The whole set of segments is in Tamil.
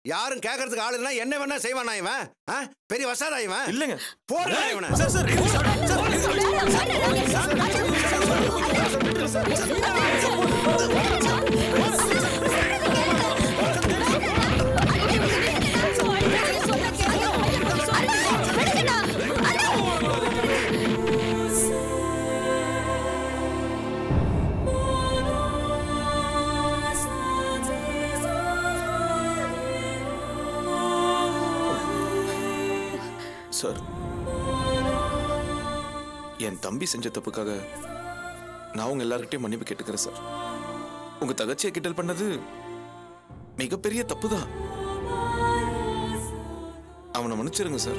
யாரும் கேட்கறதுக்கு ஆள் இல்லைன்னா என்ன வேணா செய்வானா இவன் ஆ? பெரிய வசாதா இவன் இல்லைங்க போடுறா இவனை சார் சார் இருங்க சார். சார் என் தம்பி செஞ்ச தப்புக்காக நான் உங்க எல்லார்கிட்டயும் மன்னிப்பு கேட்டுக்கிறேன் சார் உங்க தகச்சியை கிண்டல் பண்ணது மிகப்பெரிய தப்பு தான் அவனை மன்னிச்சிருங்க சார்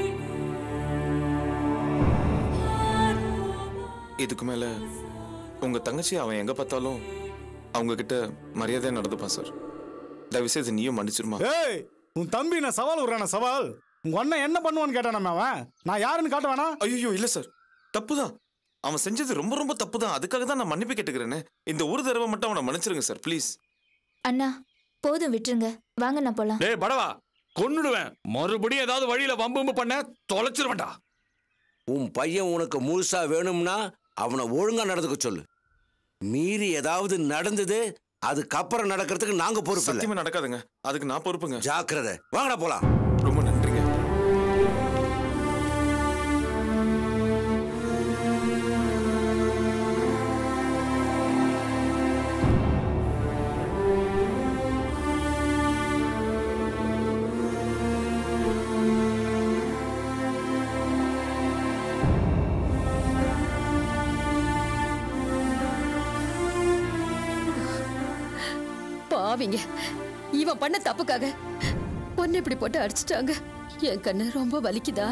இதுக்கு மேல உங்க தங்கச்சி அவன் எங்க பார்த்தாலும் அவங்க கிட்ட மரியாதையா நடந்துப்பான் சார் தயவு செய்து நீயும் மன்னிச்சிருமா ஏய் உன் தம்பி நான் சவால் விடுறான சவால் உங்க அண்ணன் என்ன பண்ணுவான்னு கேட்டானே அவன் நான் யாருன்னு காட்ட வேணா ஐயோ இல்ல சார் தப்புதான் அவன் செஞ்சது ரொம்ப ரொம்ப தப்பு தான் அதுக்காக தான் நான் மன்னிப்பு கேட்டுக்கிறேனே இந்த ஒரு தடவை மட்டும் அவனை மன்னிச்சிருங்க சார் ப்ளீஸ் அண்ணா போதும் விட்டுருங்க வாங்க நான் போலாம் டேய் படவா கொன்னுடுவேன் மறுபடியும் ஏதாவது வழியில வம்பு பண்ண தொலைச்சிருவேன்டா உன் பையன் உனக்கு முழுசா வேணும்னா அவனை ஒழுங்கா நடந்துக்க சொல்லு மீறி ஏதாவது நடந்தது அதுக்கப்புறம் நடக்கிறதுக்கு நாங்க பொறுப்பு இல்லை சத்தியமா நடக்காதுங்க அதுக்கு நான் பொறுப்புங்க ஜாக்கிரதை வாங்கடா போலாம் ரொம்ப நன்றிங்க பாவிங்க இவன் பண்ண தப்புக்காக பொண்ணு இப்படி போட்டு அடிச்சிட்டாங்க என் கண்ணு ரொம்ப வலிக்குதா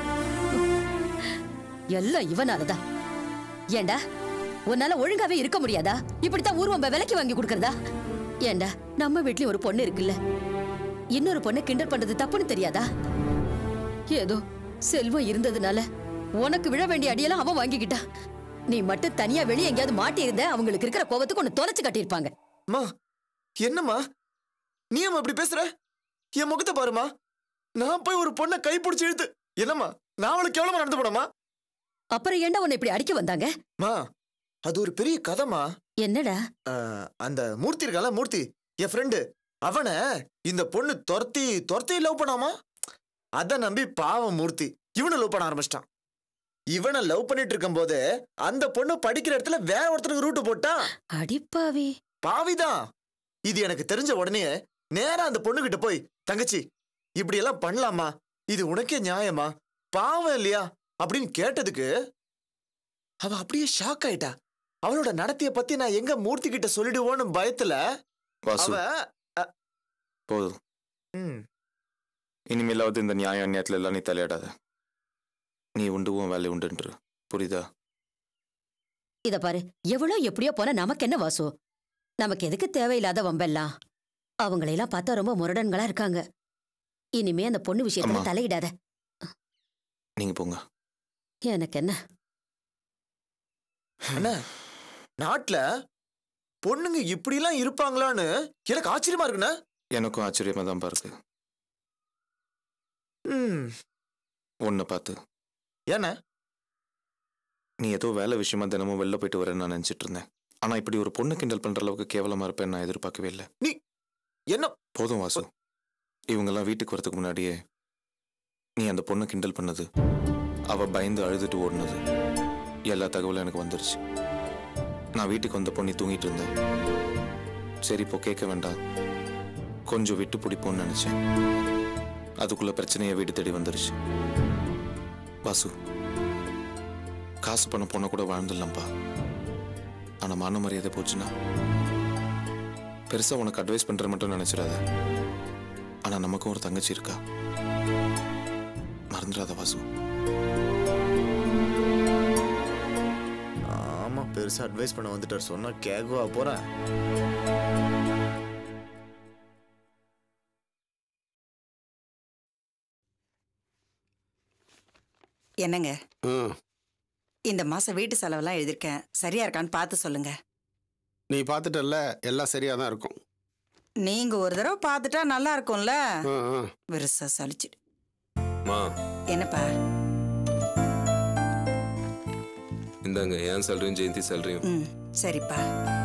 எல்லாம் இவனாலதான் ஏண்டா உன்னால ஒழுங்காவே இருக்க முடியாதா இப்படித்தான் ஊர்வம்ப விலைக்கு வாங்கி கொடுக்கறதா ஏண்டா நம்ம வீட்லயும் ஒரு பொண்ணு இருக்குல்ல இன்னொரு பொண்ணை கிண்டல் பண்றது தப்புன்னு தெரியாதா ஏதோ செல்வம் இருந்ததுனால உனக்கு விழ வேண்டிய அடியெல்லாம் அவன் வாங்கிக்கிட்டான் நீ மட்டும் தனியா வெளியே எங்கேயாவது மாட்டி இருந்த அவங்களுக்கு இருக்கிற கோபத்துக்கு ஒன்னு தொலைச்சு கட்டியிருப்பாங்க அம்மா என்னம்மா நீ அம்மா இப்படி பேசுற என் முகத்தை பாருமா நான் போய் ஒரு பொண்ணை கை பிடிச்சி இழுத்து என்னம்மா நான் அவளுக்கு எவ்வளவு நடந்து போனமா அப்புறம் ஏன்டா உன்னை இப்படி அடிக்க வந்தாங்க மா அது ஒரு பெரிய கதைமா என்னடா அந்த மூர்த்தி இருக்கால மூர்த்தி என் ஃப்ரெண்டு அவனை இந்த பொண்ணு துரத்தி துரத்தி லவ் பண்ணாமா அத நம்பி பாவம் மூர்த்தி இவனை லவ் பண்ண ஆரம்பிச்சிட்டான் இவனை லவ் பண்ணிட்டு இருக்கும்போது அந்த பொண்ணு படிக்கிற இடத்துல வேற ஒருத்தனுக்கு ரூட்டு போட்டா அடிப்பாவி பாவிதான் இது எனக்கு தெரிஞ்ச உடனே நேரா அந்த பொண்ணுகிட்ட போய் தங்கச்சி இப்படி எல்லாம் பண்ணலாமா இது உனக்கே நியாயமா பாவம் இல்லையா அப்படின்னு கேட்டதுக்கு அவ அப்படியே ஷாக் ஆயிட்டா அவளோட நடத்தைய பத்தி நான் எங்க மூர்த்தி கிட்ட சொல்லிடுவோன்னு பயத்துல அவ போதும் ம், இனிமேலாவது இந்த நியாய அந்நியத்துல எல்லாம் நீ தலையிடாத நீ உண்டு உன் வேலை உண்டுன்று புரியுதா இத பாரு எவ்வளோ எப்படியோ போனா நமக்கு என்ன வாசு நமக்கு எதுக்கு தேவையில்லாத வம்பெல்லாம் அவங்களையெல்லாம் பார்த்தா ரொம்ப முரடன்களா இருக்காங்க இனிமே அந்த பொண்ணு விஷயத்துல அம்மா. தலையிடாத நீங்க போங்க எனக்கு என்ன அண்ணா நாட்டுல பொண்ணுங்க இப்படி எல்லாம் இருப்பாங்களான்னு எனக்கு ஆச்சரியமா இருக்குண்ணா எனக்கும் ஆச்சரியமா தான் இருக்கு ம் உன்னை பார்த்து ஏண்ணா நீ ஏதோ வேலை விஷயமா தினமும் வெளில போயிட்டு வரேன்னு நான் நினைச்சிட்டு இருந்தேன் ஆனா இப்படி ஒரு பொண்ணு கிண்டல் பண்ற அளவுக்கு கேவலமா இருப்பேன்னு நான் எதிர்பார்க்கவே இல்லை நீ என்ன போதும் வாசு இவங்கெல்லாம் வீட்டுக்கு வரதுக்கு முன்னாடியே நீ அந்த பொண்ணை கிண்டல் பண்ணது அவ பயந்து அழுதுட்டு ஓடுனது எல்லா தகவலும் எனக்கு வந்துருச்சு நான் வீட்டுக்கு வந்த பொண்ணி தூங்கிட்டு இருந்தேன் சரி இப்போ கேட்க வேண்டாம் கொஞ்சம் விட்டு பிடிப்போம்னு நினைச்சேன் அதுக்குள்ள பிரச்சனையை வீடு தேடி வந்துருச்சு வாசு காசு பணம் பொண்ணை கூட வாழ்ந்துடலாம்ப்பா ஆனா மான மரியாதை போச்சுன்னா பெருசா உனக்கு அட்வைஸ் பண்ற மட்டும் நினைச்சிடாத ஆனா நமக்கும் ஒரு தங்கச்சி இருக்கா மறந்துடாத வாசு ஆமா பெருசா அட்வைஸ் பண்ண வந்துட்டார் சொன்னா கேக்குவா போறேன் என்னங்க ம் இந்த மாசம் வீட்டு செலவெல்லாம் எழுதியிருக்கேன் சரியா இருக்கான்னு பார்த்து சொல்லுங்க நீ பார்த்துட்டல்ல எல்லாம் சரியாக தான் இருக்கும் நீங்க ஒரு தடவை பார்த்துட்டா நல்லா இருக்கும்ல ஆ, ஆ. விருசா சலிச்சிடு மா என்னப்பா இந்தாங்க என் சேலரியும் ஜெயந்தி சேலரியும் ம் சரிப்பா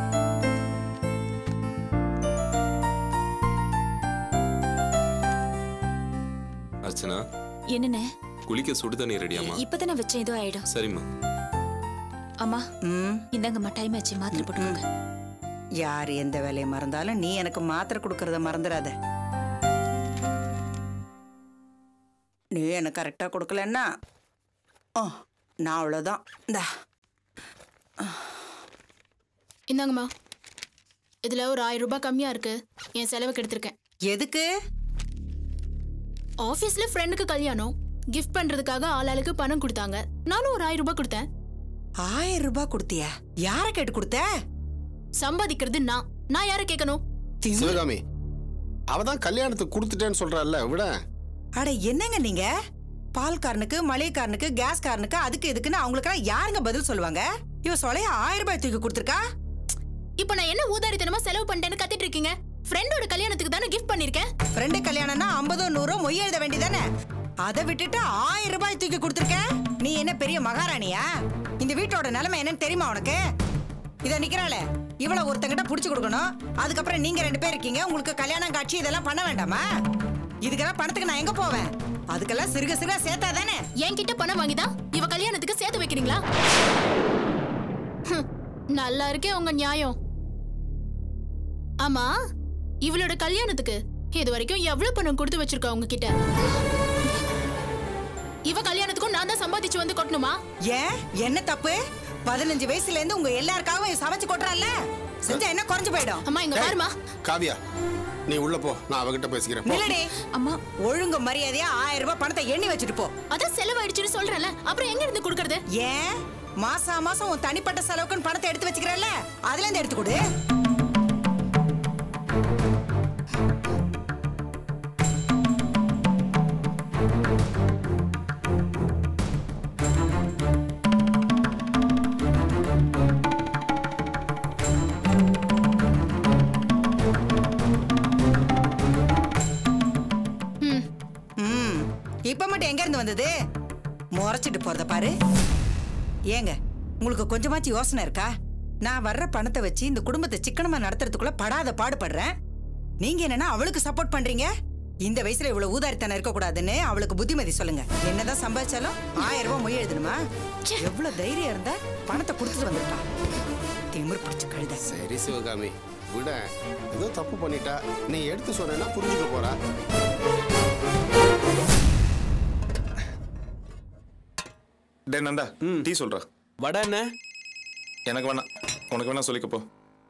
அர்ச்சனா என்னண்ணே குளிக்க சுடு தண்ணி ரெடியாமா இப்பதான் நான் வச்சேன் ஏதோ ஆயிடும் சரிம்மா அம்மா ம் இந்தாங்கம்மா டைம் ஆச்சு மாத்திரை போட்டுக்கோங்க யார் எந்த வேலையை மறந்தாலும் நீ எனக்கு மாத்திரை கொடுக்கறத மறந்துடாத நீ எனக்கு கரெக்டாக கொடுக்கலன்னா ஓ நான் அவ்வளோதான் இந்தா இந்தாங்கம்மா இதுல ஒரு ஆயிரம் ரூபாய் கம்மியா இருக்கு என் செலவுக்கு எடுத்திருக்கேன் எதுக்கு ஆபீஸ்ல ஃப்ரெண்டுக்கு கல்யாணம் கிஃப்ட் பண்றதுக்காக ஆளாளுக்கு பணம் கொடுத்தாங்க நானும் ஒரு ஆயிரம் ரூபாய் கொடுத்தேன் ஆயிரம் ரூபாய் கொடுத்தியா யாரை கேட்டு கொடுத்த சம்பாதிக்கிறது நான் நான் யாரை கேட்கணும் சிவகாமி அவ தான் கல்யாணத்துக்கு கொடுத்துட்டேன்னு சொல்றாள்ல விட அட என்னங்க நீங்க பால்காரனுக்கு மளிகைக்காரனுக்கு கேஸ்காரனுக்கு அதுக்கு இதுக்குன்னு அவங்களுக்கெல்லாம் யாருங்க பதில் சொல்லுவாங்க இவ சொலைய ஆயிரம் ரூபாய் தூக்கி கொடுத்துருக்கா இப்போ நான் என்ன ஊதாரித்தனமா செலவு பண்ணிட்டேன்னு கத்திட்டு இருக்கீங்க ஃப்ரெண்டோட கல்யாணத்துக்கு தானே கிஃப்ட் பண்ணிருக்கேன் ஃப்ரெண்டு கல்யாணம்னா ஐம்பதோ நூறோ மொய் எழுத வேண்டியதானே அதை விட்டுட்டு ஆயிரம் ரூபாய் தூக்கி கொடுத்துருக்க நீ என்ன பெரிய மகாராணியா இந்த வீட்டோட நிலைமை என்னன்னு தெரியுமா உனக்கு இத நிக்கிறாளே இவ்வளவு ஒருத்தங்கிட்ட புடிச்சு கொடுக்கணும் அதுக்கப்புறம் நீங்க ரெண்டு பேர் இருக்கீங்க உங்களுக்கு கல்யாணம் காட்சி இதெல்லாம் பண்ண வேண்டாமா இதுக்கெல்லாம் பணத்துக்கு நான் எங்க போவேன் அதுக்கெல்லாம் சிறுக சிறுக சேர்த்தா தானே என்கிட்ட பணம் வாங்கிதான் இவ கல்யாணத்துக்கு சேர்த்து வைக்கிறீங்களா ஹம், நல்லா இருக்கே உங்க நியாயம் ஆமா இவளோட கல்யாணத்துக்கு இது வரைக்கும் எவ்வளவு பணம் கொடுத்து வச்சிருக்கா உங்ககிட்ட இவ கல்யாணத்துக்கும் நான் தான் சம்பாதிச்சு வந்து கொட்டணுமா ஏன் என்ன தப்பு பதினஞ்சு வயசுல இருந்து உங்க எல்லாருக்காகவும் சமைச்சு கொட்டுறான்ல செஞ்சா என்ன குறைஞ்சு போயிடும் அம்மா இங்க பாருமா காவியா நீ உள்ள போ நான் அவகிட்ட பேசிக்கிறேன் போ. நில்லடி அம்மா ஒழுங்கு மரியாதையா ஆயிரம் ரூபாய் பணத்தை எண்ணி வச்சுட்டு போ அதான் செலவாயிடுச்சுன்னு சொல்றேன்ல அப்புறம் எங்க இருந்து கொடுக்கறது ஏன் மாசா மாசம் உன் தனிப்பட்ட செலவுக்குன்னு பணத்தை எடுத்து வச்சுக்கிறல்ல அதுல இருந்து எடுத்து கொடு ம் இப்ப மட்டும் எங்க இருந்து வந்தது முறைச்சிட்டு போறத பாரு ஏங்க உங்களுக்கு கொஞ்சமாச்சும் யோசனை இருக்கா நான் வர்ற பணத்தை வச்சு இந்த குடும்பத்தை சிக்கனமா நடத்துறதுக்குள்ள படாத பாடுபடுறேன் நீங்க என்னன்னா அவளுக்கு சப்போர்ட் பண்றீங்க இந்த வயசுல இவ்வளவு ஊதாரித்தனம் இருக்க கூடாதுன்னு அவளுக்கு புத்திமதி சொல்லுங்க என்னதான் சம்பாதிச்சாலும் ஆயிரம் ரூபாய் மொய் எழுதணுமா எவ்வளவு தைரியம் இருந்தா பணத்தை கொடுத்துட்டு வந்துட்டான் திமிர் பிடிச்சு கழுத சரி சிவகாமி விட ஏதோ தப்பு பண்ணிட்டா நீ எடுத்து சொன்னா புரிஞ்சுக்க போறா டே நந்தா டீ சொல்றா வடை என்ன எனக்கு வேணாம் உனக்கு வேணா சொல்லிக்க போ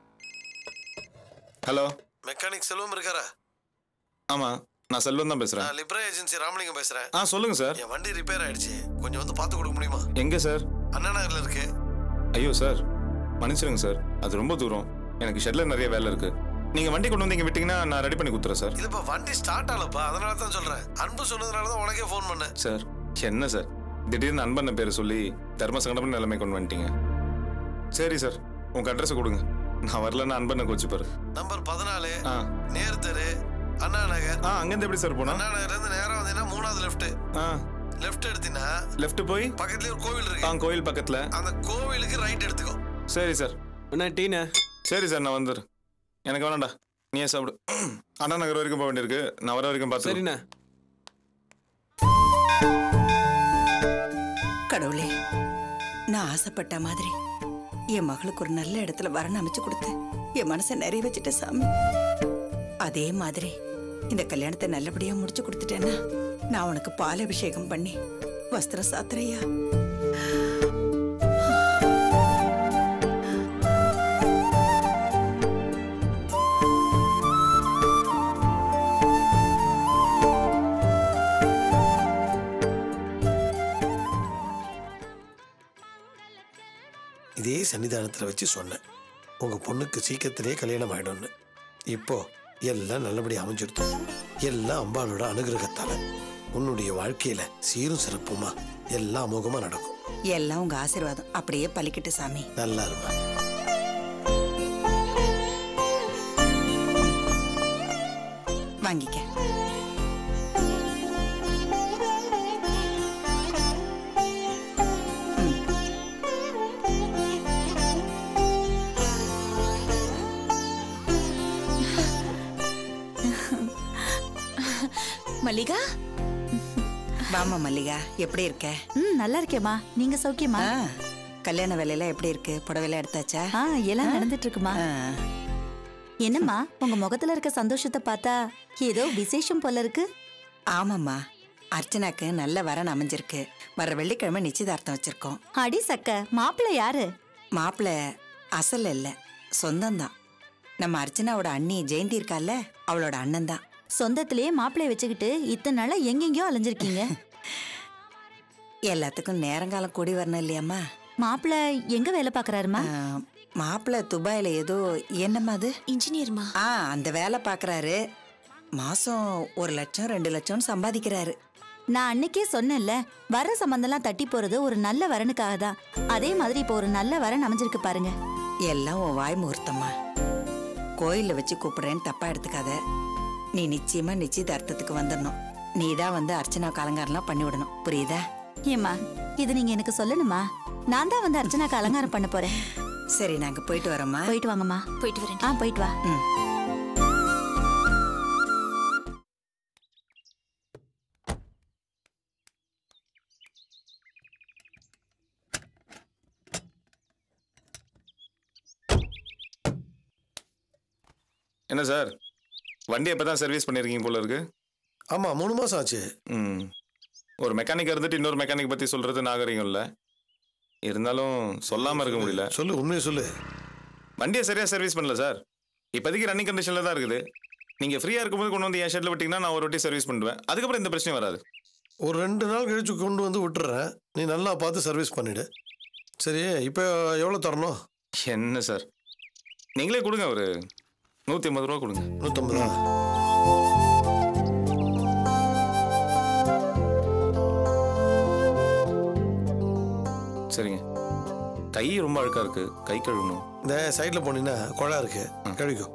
ஹலோ மெக்கானிக் செல்வம் இருக்காரா ஆமா நான் செல்வன் தான் பேசுறேன் நான் லிப்ரா ஏஜென்சி ராமலிங்கம் பேசுறேன் ஆ சொல்லுங்க சார் என் வண்டி ரிப்பேர் ஆயிடுச்சு கொஞ்சம் வந்து பார்த்து கொடுக்க முடியுமா எங்க சார் அண்ணா நகர்ல இருக்கு ஐயோ சார் மன்னிச்சிருங்க சார் அது ரொம்ப தூரம் எனக்கு ஷெட்ல நிறைய வேலை இருக்கு நீங்க வண்டி கொண்டு வந்து இங்க விட்டீங்கன்னா நான் ரெடி பண்ணி கொடுத்துறேன் சார் இல்லப்பா வண்டி ஸ்டார்ட் ஆகலப்பா அதனால தான் சொல்றேன் அன்பு சொன்னதுனால தான் உனக்கே ஃபோன் பண்ணேன் சார் என்ன சார் திடீர்னு அன்பண்ண பேரை சொல்லி தர்ம சங்கடம் நிலைமை கொண்டு வந்துட்டீங்க சரி சார் உங்க அட்ரஸ் கொடுங்க நான் வரலன்னா அன்பண்ண கோச்சுப்பாரு நம்பர் பதினாலு ஆ நேர் தெரு அண்ணா நகர் ஆ அங்கேருந்து எப்படி சார் போனா அண்ணா நகர்ல இருந்து நேரா வந்தீங்கன்னா மூணாவது லெஃப்ட் ஆ லெஃப்ட் எடுத்தீங்கன்னா லெஃப்ட் போய் பக்கத்துலயே ஒரு கோவில் ஆ இருக்கு கோயில் பக்கத்துல அந்த கோவிலுக்கு ரைட் எடுத்துக்கோ சரி சார் அண்ணா டீண்ணே சரி சார் நான் வந்துடுறேன் எனக்கு வேணாம்டா நீயே சாப்பிடு அண்ணா நகர் வரைக்கும் போக வேண்டியிருக்கு நான் வர வரைக்கும் பார்த்து சரிண்ணே கடவுளே நான் ஆசைப்பட்ட மாதிரி என் மகளுக்கு ஒரு நல்ல இடத்துல வரணும் அமைச்சு கொடுத்து என் மனசை நிறைய வச்சுட்ட சாமி அதே மாதிரி இந்த கல்யாணத்தை நல்லபடியா முடிச்சு கொடுத்துட்டேன்னா நான் உனக்கு பால் அபிஷேகம் பண்ணி வஸ்திரம் சாத்திரையா இதே சன்னிதானத்தில் வச்சு சொன்னேன் உங்கள் பொண்ணுக்கு சீக்கிரத்திலே கல்யாணம் ஆயிடும்னு இப்போ எல்லாம் நல்லபடியாக அமைஞ்சிடுது எல்லாம் அம்பாளோட அனுகிரகத்தால உன்னுடைய வாழ்க்கையில சீரும் சிறப்புமா எல்லாம் அமோகமா நடக்கும் எல்லாம் உங்க ஆசீர்வாதம் அப்படியே பலிக்கிட்டு சாமி நல்லா இருமா வாங்கிக்க மல்லிகா வாமா மல்லிகா எப்படி இருக்க ம் நல்லா இருக்கேம்மா நீங்க சௌக்கியமா ஆ, கல்யாண வேலையெல்லாம் எப்படி இருக்கு புடவைலாம் எடுத்தாச்சா ஆ எல்லாம் நடந்துட்டு இருக்குமா என்னம்மா உங்க முகத்துல இருக்க சந்தோஷத்தை பார்த்தா ஏதோ விசேஷம் போல இருக்கு ஆமாம்மா அர்ச்சனாக்கு நல்ல வரன் அமைஞ்சிருக்கு வர வெள்ளிக்கிழமை நிச்சயதார்த்தம் வச்சிருக்கோம் அடி சக்க மாப்பிள்ளை யாரு மாப்பிள்ள அசல் இல்ல சொந்தம்தான் நம்ம அர்ச்சனாவோட அண்ணி ஜெயந்தி இருக்கால்ல அவளோட அண்ணன் தான் சொந்தத்திலேயே மாப்பிள்ளைய வச்சுக்கிட்டு இத்தனை நாளா எங்கெங்கயோ அலைஞ்சிருக்கீங்க எல்லாத்துக்கும் நேரங்காலம் கூடி வரணும் இல்லையாம்மா மாப்பிள்ளை எங்க வேலை பாக்குறாருமா மாப்பிள்ள துபாயில ஏதோ என்னம்மா அது இன்ஜினியர்மா ஆ அந்த வேலை பார்க்கறாரு மாசம் ஒரு லட்சம் ரெண்டு லட்சம் சம்பாதிக்கிறாரு நான் அன்னைக்கே சொன்னேன்ல வர சம்பந்தம்லாம் தட்டி போறது ஒரு நல்ல வரனுக்காக தான் அதே மாதிரி இப்போ ஒரு நல்ல வரன் அமைஞ்சிருக்கு பாருங்க எல்லாம் உன் வாய் முகூர்த்தம்மா கோயில்ல வச்சு கூப்பிடுறேன்னு தப்பா எடுத்துக்காத நீ நிச்சயமா நிச்சயதார்த்தத்துக்கு வந்துடணும் நீ தான் வந்து அர்ச்சனா அலங்காரம்லாம் பண்ணி விடணும் புரியுதா ஏம்மா இது நீங்க எனக்கு சொல்லணுமா நான் தான் வந்து அர்ச்சனாக்கு அலங்காரம் பண்ண போறேன் சரி நாங்க போயிட்டு வரோம்மா போயிட்டு வாங்கம்மா போயிட்டு வரேன் ஆ போயிட்டு வா என்ன சார் வண்டி எப்போ தான் சர்வீஸ் பண்ணியிருக்கீங்க போல இருக்கு ஆமாம் மூணு மாதம் ஆச்சு ம் ஒரு மெக்கானிக் இருந்துட்டு இன்னொரு மெக்கானிக் பற்றி சொல்கிறது நாகரிகம் இல்லை இருந்தாலும் சொல்லாமல் இருக்க முடியல சொல்லு உண்மையை சொல்லு வண்டியை சரியாக சர்வீஸ் பண்ணல சார் இப்போதைக்கு ரன்னிங் கண்டிஷனில் தான் இருக்குது நீங்கள் ஃப்ரீயாக இருக்கும்போது கொண்டு வந்து என் ஷெட்டில் விட்டிங்கன்னா நான் ஒரு வாட்டி சர்வீஸ் பண்ணுவேன் அதுக்கப்புறம் எந்த பிரச்சனையும் வராது ஒரு ரெண்டு நாள் கழிச்சு கொண்டு வந்து விட்டுறேன் நீ நல்லா பார்த்து சர்வீஸ் பண்ணிடு சரி இப்போ எவ்வளோ தரணும் என்ன சார் நீங்களே கொடுங்க ஒரு நூற்றி ஐம்பது ரூபா கொடுங்க நூற்றம்பதா சரிங்க கை ரொம்ப அழுக்கா இருக்கு கை கழுவணும் இந்த சைடில் போனீங்கன்னா குழா இருக்கு கழிக்கும்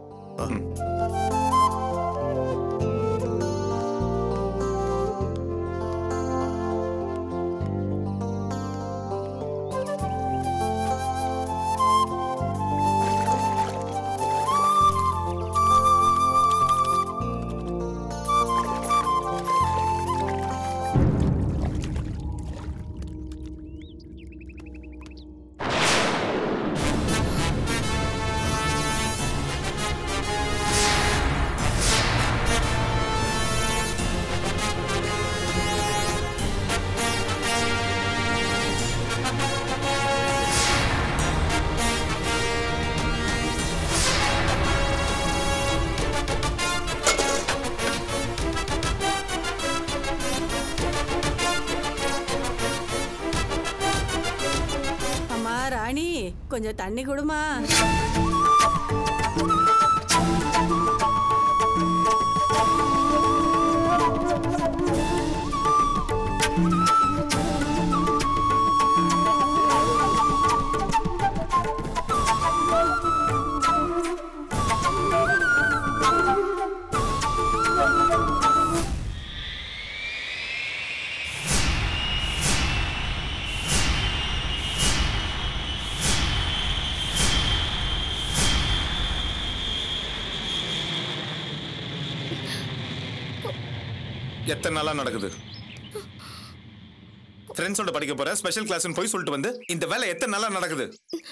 அம்மா ராணி கொஞ்சம் தண்ணி கொடுமா எத்தனை நாளா நடக்குது ஃப்ரெண்ட்ஸோட படிக்க போற ஸ்பெஷல் கிளாஸ்னு போய் சொல்லிட்டு வந்து இந்த வேலை எத்தனை நாளா நடக்குது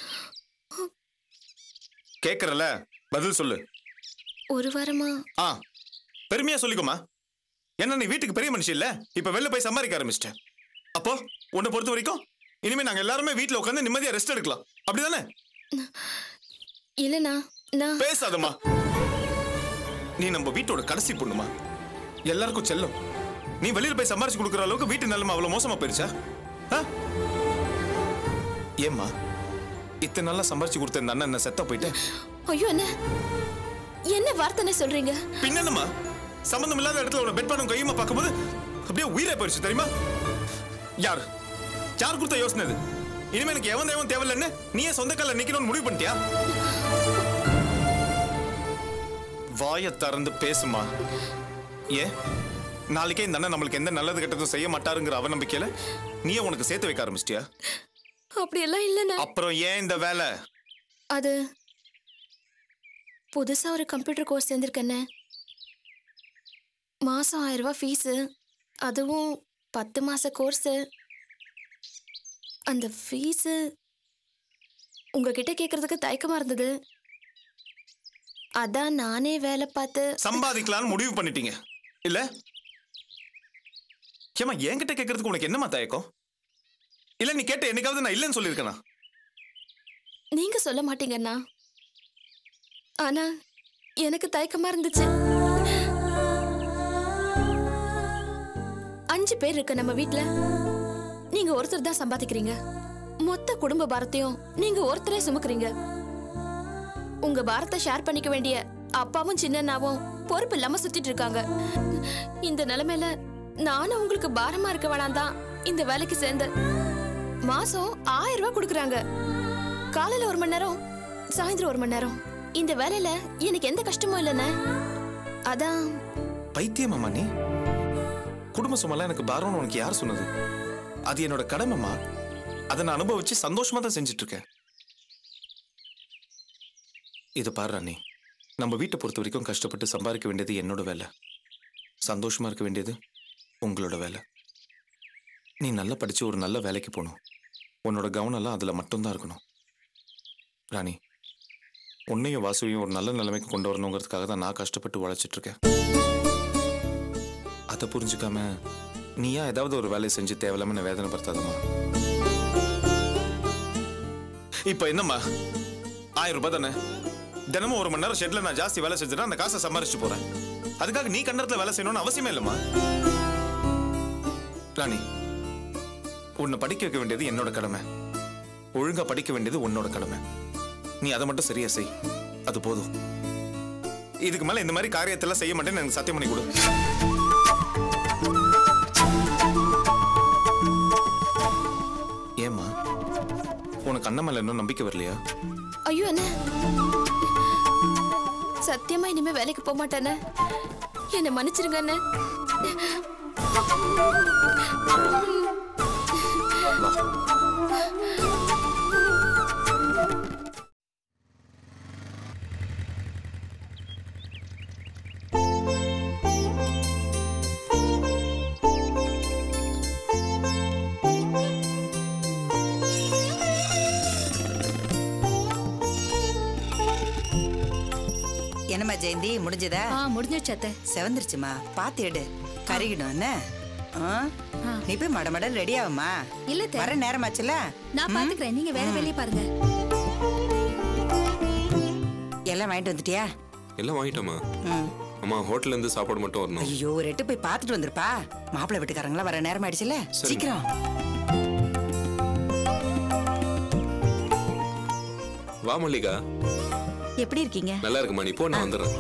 கேக்குறல பதில் சொல்லு ஒரு வாரமா ஆ பெருமையா சொல்லிக்கோமா என்ன நீ வீட்டுக்கு பெரிய மனுஷன் இல்ல இப்ப வெளில போய் சம்பாதிக்க ஆரம்பிச்சிட்ட அப்போ உன்னை பொறுத்த வரைக்கும் இனிமே நாங்க எல்லாருமே வீட்ல உட்காந்து நிம்மதியா ரெஸ்ட் எடுக்கலாம் அப்படிதானே இல்லண்ணா நான் பேசாதம்மா நீ நம்ம வீட்டோட கடைசி பொண்ணுமா எல்லாருக்கும் செல்லும் நீ வெளியில போய் சம்பாரிச்சு கொடுக்குற அளவுக்கு வீட்டு நிலைமை அவ்வளவு மோசமா போயிருச்சா ஆ? ஏம்மா இத்தனை நாளா சம்பாரிச்சு கொடுத்த இந்த அண்ணன் என்ன செத்த போயிட்டு ஐயோ என்ன என்ன வார்த்தைன்னு சொல்றீங்க பின்னமா சம்பந்தம் இல்லாத இடத்துல ஒரு பெட் பண்ணும் கையுமா பார்க்கும்போது அப்படியே உயிரே போயிருச்சு தெரியுமா யார் யார் கொடுத்த யோசனை இது இனிமே எனக்கு எவன் தேவன் தேவையில்லைன்னு நீயே சொந்த கால நிக்கணும்னு முடிவு பண்ணிட்டியா வாயை திறந்து பேசுமா ஏன் நாளைக்கே இந்த அண்ணன் நம்மளுக்கு எந்த நல்லது கெட்டதும் செய்ய மாட்டாருங்கிற அவநம்பிக்கையில நீயே உனக்கு சேர்த்து வைக்க ஆரம்பிச்சிட்டியா அப்படியெல்லாம் இல்லைண்ணே அப்புறம் ஏன் இந்த வேலை அது புதுசா ஒரு கம்ப்யூட்டர் கோர்ஸ் சேர்ந்திருக்கேண்ணே மாசம் ஆயிரம் ரூபாய் ஃபீஸு அதுவும் பத்து மாச கோர்ஸு அந்த ஃபீஸு உங்ககிட்ட கேட்கறதுக்கு தயக்கமா இருந்தது அதான் நானே வேலை பார்த்து சம்பாதிக்கலாம்னு முடிவு பண்ணிட்டீங்க இல்ல ஏமா என்கிட்ட கேட்கறதுக்கு உனக்கு என்னமா தயக்கம் இல்ல நீ கேட்ட என்னைக்காவது நான் இல்லைன்னு சொல்லியிருக்கேனா நீங்க சொல்ல மாட்டீங்கண்ணா ஆனா எனக்கு தயக்கமா இருந்துச்சு அஞ்சு பேர் இருக்கு நம்ம வீட்ல நீங்க ஒருத்தர் தான் சம்பாதிக்கிறீங்க மொத்த குடும்ப பாரத்தையும் நீங்க ஒருத்தரே சுமக்குறீங்க உங்க பாரத்தை ஷேர் பண்ணிக்க வேண்டிய அப்பாவும் சின்னண்ணாவும் பொறுப்பு இல்லாம சுத்திட்டு இருக்காங்க இந்த நிலைமையில நானும் உங்களுக்கு பாரமா இருக்க வேணாம் தான் இந்த வேலைக்கு சேர்ந்தேன் மாசம் ஆயிரம் ரூபாய் கொடுக்குறாங்க காலையில ஒரு மணி நேரம் சாயந்தரம் ஒரு மணி நேரம் இந்த வேலையில எனக்கு எந்த கஷ்டமும் இல்லைண்ணே அதான் பைத்தியமாமா நீ குடும்ப சுமலாம் எனக்கு பாரம்னு உனக்கு யார் சொன்னது அது என்னோட கடமைமா அதை நான் அனுபவிச்சு சந்தோஷமா தான் செஞ்சுட்டு இருக்கேன் இது பாரு ராணி நம்ம வீட்டை பொறுத்த வரைக்கும் கஷ்டப்பட்டு சம்பாதிக்க வேண்டியது என்னோட வேலை சந்தோஷமா இருக்க வேண்டியது உங்களோட வேலை நீ நல்லா படிச்சு ஒரு நல்ல வேலைக்கு போகணும் உன்னோட கவனம்லாம் அதுல மட்டும்தான் இருக்கணும் ராணி உன்னையும் வாசுவையும் ஒரு நல்ல நிலைமைக்கு கொண்டு வரணுங்கிறதுக்காக தான் நான் கஷ்டப்பட்டு உழைச்சிட்டு இருக்கேன் அதை புரிஞ்சுக்காம நீயா ஏதாவது ஒரு வேலையை செஞ்சு தேவையில்லாம என்ன வேதனைப்படுத்தாதம்மா இப்ப என்னம்மா ஆயிரம் ரூபாய் தானே தினமும் ஒரு மணி நேரம் ஷெட்ல நான் ஜாஸ்தி வேலை செஞ்சுட்டா அந்த காசை சம்பாரிச்சு போறேன் அதுக்காக நீ கண்டத்துல வேலை செய்யணும்னு அவசியமே இல்லைம்மா ராணி உன்னை படிக்க வைக்க வேண்டியது என்னோட கடமை ஒழுங்கா படிக்க வேண்டியது உன்னோட கடமை நீ அதை மட்டும் சரியா செய் அது போதும் இதுக்கு மேல இந்த மாதிரி காரியத்தெல்லாம் செய்ய மாட்டேன்னு எனக்கு சத்தியம் பண்ணி கொடு ஏம்மா உனக்கு அண்ணன் மேல இன்னும் நம்பிக்கை வரலையா ஐயோ என்ன சத்தியமா இனிமே வேலைக்கு போக மாட்டேனே என்னை மன்னிச்சிருங்க அண்ணே என்னம்மா ஜெயந்தி முடிஞ்சதா முடிஞ்சிருச்சு அத்தை செவந்துருச்சுமா பாத்து எடு கருகிடும் என்ன ஆ? நீ போய் மட மட ரெடி ஆகுமா இல்ல வர நேரமாச்சுல நான் பாத்துக்கிறேன் நீங்க வேற வேலையை பாருங்க எல்லாம் வாங்கிட்டு வந்துட்டியா எல்லாம் வாங்கிட்டோமா ம். அம்மா ஹோட்டல்ல இருந்து சாப்பாடு மட்டும் வரணும் ஐயோ ஒரு எட்டு போய் பார்த்துட்டு வந்துருப்பா மாப்பிள்ளை வீட்டுக்காரங்களா வர நேரம் ஆயிடுச்சுல சரிம்மா. சீக்கிரம் வா மல்லிகா எப்படி இருக்கீங்க நல்லா இருக்குமா நீ போ நான் வந்துடுறேன்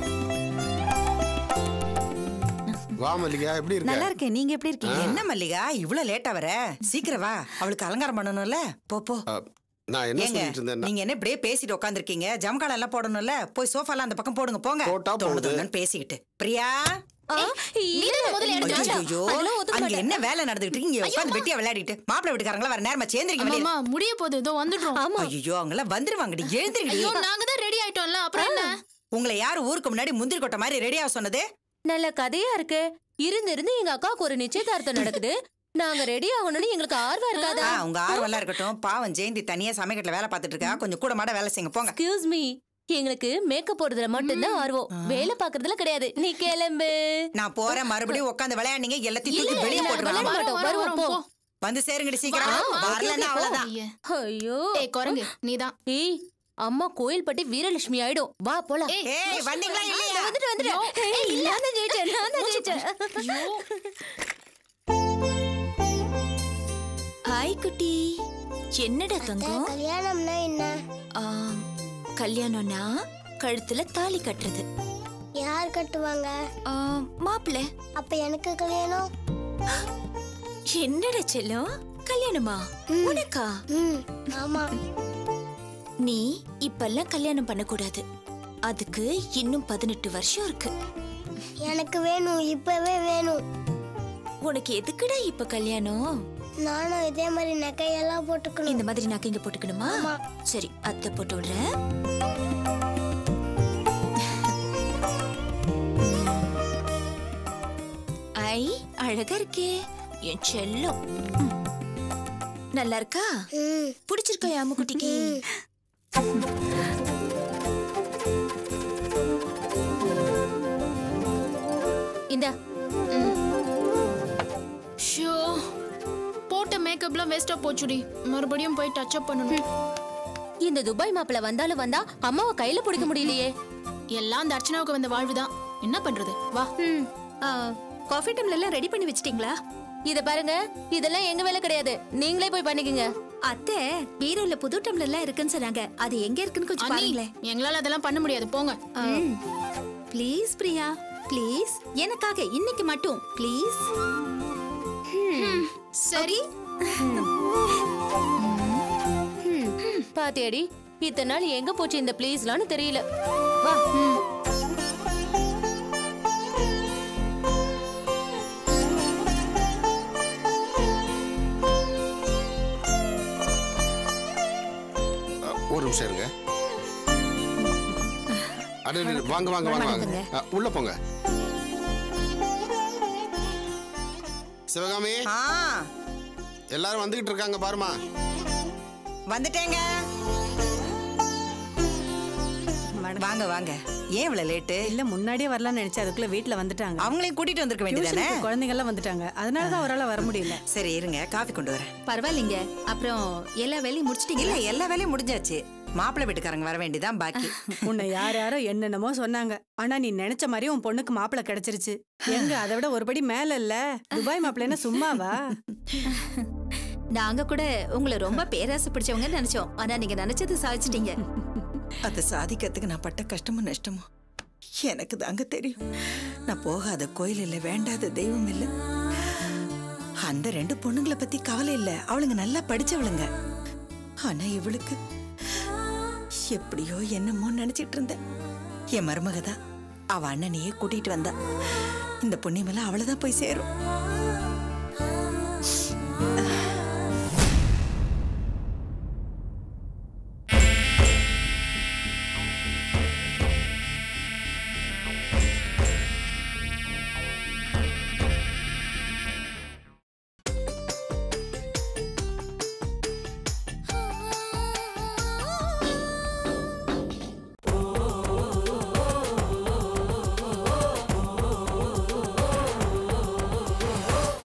வா மல்லிகா எப்படி நல்லா இருக்கேன் நீங்க எப்படி இருக்கீங்க என்ன மல்லிகா இவ்வளவு லேட்டா வர சீக்கிரம் வா அவளுக்கு அலங்காரம் பண்ணணும்ல போ போ நான் என்ன ஏங்க சொல்லிட்டு இருந்தேன் நீங்க என்ன இப்படியே பேசிட்டு உட்காந்துருக்கீங்க ஜமக்காலம் எல்லாம் போடணும்ல போய் சோஃபால அந்த பக்கம் போடுங்க போங்க போட்டா தொண்ணு போகுது. தொண்ணுன்னு பேசிக்கிட்டு பிரியா நீதானே முதல்ல எடுத்து வச்சா? ஐயோ அதெல்லாம் ஒத்துக்க அங்க மாட்டேன். என்ன வேலை நடந்துகிட்டு இருக்கு இங்க உட்காந்து வெட்டியா விளையாடிட்டு மாப்பிள்ளை வீட்டுக்காரங்களா வர நேரமா சேர்ந்துருக்க வெளியில அம்மா முடிய போகுது இதோ வந்துடுறோம் ஐயோ அவங்க எல்லாம் வந்துருவாங்கடி ஐயோ எழுந்திருக்கடி நாங்க தான் ரெடி ஆயிட்டோம்ல அப்புறம் என்ன உங்களை யார் ஊருக்கு முன்னாடி முந்திரி கொட்டை மாதிரி ரெடியா சொன்னது நல்ல கதையா இருக்கு இருந்து இருந்து எங்க அக்காவுக்கு ஒரு நிச்சயதார்த்தம் நடக்குது நாங்க ரெடி ஆகணும்னு எங்களுக்கு ஆர்வம் இருக்காதா ஆ, உங்க ஆர்வம் இருக்கட்டும் பாவம் ஜெயந்தி தனியா சமைக்கட்டுல வேலை பார்த்துட்டு இருக்கா கொஞ்சம் கூட மாட வேலை செய்யுங்க போங்க எக்ஸ்கியூஸ் மீ எங்களுக்கு மேக்கப் போடுறதுல மட்டும்தான் ஆர்வம் வேலை பாக்குறதுல கிடையாது நீ கிளம்பு நான் போறேன் மறுபடியும் உட்காந்து விளையாடுனீங்க எல்லாத்தையும் தூக்கி இல்ல, வெளியே இல்ல, போட்டுருவாங்க விளையாட மாட்டோம், வருவோம், போ. வந்து சேருங்கடி சீக்கிரம் வரலன்னா அவ்வளவுதான் ஐயோ ஏய் குரங்கு நீதான் ஏய் அம்மா கோயில் பட்டி வீரலட்சுமி ஆயிடும் வா போலாம் ஏய் வந்தீங்களா இல்லையா வந்துட்டு வந்துட்டு ஏய் நான் தான் ஜெயிச்சேன் நான் தான் ஜெயிச்சேன் ஹாய் குட்டி என்னடா தங்கம் கல்யாணம்னா என்ன ஆம், கல்யாணம்னா கழுத்துல தாலி கட்டுறது யார் கட்டுவாங்க மாப்பிள்ள அப்ப எனக்கு கல்யாணம் என்னடா செல்லம் கல்யாணமா உனக்கா ஆமா நீ இப்பெல்லாம் கல்யாணம் பண்ணக்கூடாது அதுக்கு இன்னும் பதினெட்டு வருஷம் இருக்கு எனக்கு வேணும் இப்பவே வேணும் உனக்கு எதுக்குடா இப்ப கல்யாணம் நானும் இதே மாதிரி நகையெல்லாம் போட்டுக்கணும் இந்த மாதிரி நகை இங்க போட்டுக்கணுமா சரி அத்தை போட்டு விடுறேன் ஐ அழகா இருக்கே என் செல்லம் ம். நல்லா இருக்கா பிடிச்சிருக்கா என் அம்முக்குட்டிக்கு இந்த ஷோ போட்ட மேக்கப்லாம் வேஸ்டா போச்சுடி மறுபடியும் போய் டச் அப் பண்ணணும் இந்த துபாய் மாப்பிள்ள வந்தாலும் வந்தா அம்மாவை கையில பிடிக்க முடியலையே எல்லாம் அந்த அர்ச்சனாவுக்கு வந்த வாழ்வுதான் என்ன பண்றது வா காஃபி டம்ளர் எல்லாம் ரெடி பண்ணி வச்சிட்டீங்களா இத பாருங்க இதெல்லாம் எங்க வேலை கிடையாது நீங்களே போய் பண்ணிக்கங்க அத்தை பீரோல புது டம்ளர்லாம் இருக்குன்னு சொன்னாங்க அது எங்க இருக்குன்னு கொஞ்சம் அண்ணி, பாருங்களேன் எங்களால அதெல்லாம் பண்ண முடியாது போங்க ப்ளீஸ் பிரியா ப்ளீஸ் எனக்காக இன்னைக்கு மட்டும் ப்ளீஸ் சரி பாத்தியாடி இத்தனை நாள் எங்க போச்சு இந்த ப்ளீஸ்லான்னு தெரியல வா ஒரு நிமிஷம் இருங்க அடே, அடே, வாங்க வாங்க வாங்க வாங்க அ, உள்ள போங்க சிவகாமி எல்லாரும் வந்துகிட்டு இருக்காங்க பாருமா வந்துட்டேங்க வாங்க வாங்க ஏன் இவ்வளவு லேட்டு இல்ல முன்னாடியே வரலாம்னு நினைச்சேன் அதுக்குள்ள வீட்ல வந்துட்டாங்க அவங்களையும் கூட்டிட்டு வந்திருக்க வேண்டியதானே டியூஷனுக்கு குழந்தைங்க எல்லாம் வந்துட்டாங்க அதனால தான் அவரால வர முடியல சரி இருங்க காஃபி கொண்டு வரேன் பரவாயில்லைங்க அப்புறம் எல்லா வேலையும் முடிச்சிட்டீங்க இல்ல எல்லா வேலையும் முடிஞ்சாச்சு மாப்பிள்ளை வீட்டுக்காரங்க வர வேண்டியதான் பாக்கி உன்னை யார் யாரோ என்னென்னமோ சொன்னாங்க ஆனா நீ நினைச்ச மாதிரி உன் பொண்ணுக்கு மாப்பிள்ளை கிடைச்சிருச்சு எங்க அதை விட ஒருபடி மேல இல்ல துபாய் மாப்பிள்ளைன்னா சும்மாவா நாங்க கூட உங்களை ரொம்ப பேராசை பிடிச்சவங்க நினைச்சோம் ஆனா நீங்க நினைச்சது சாதிச்சிட்டீங்க அதை சாதிக்கிறதுக்கு நான் பட்ட கஷ்டமும் நஷ்டமும் எனக்கு தாங்க தெரியும் நான் போகாத கோயில் இல்ல வேண்டாத தெய்வம் இல்ல அந்த ரெண்டு பொண்ணுங்களை பத்தி கவலை இல்ல அவளுங்க நல்லா படிச்சவளுங்க ஆனா இவளுக்கு எப்படியோ என்னமோ நினைச்சிட்டு இருந்தேன் என் மருமக தான் அவ அண்ணனையே கூட்டிட்டு வந்தா இந்த புண்ணியமெல்லாம் அவளை தான் போய் சேரும்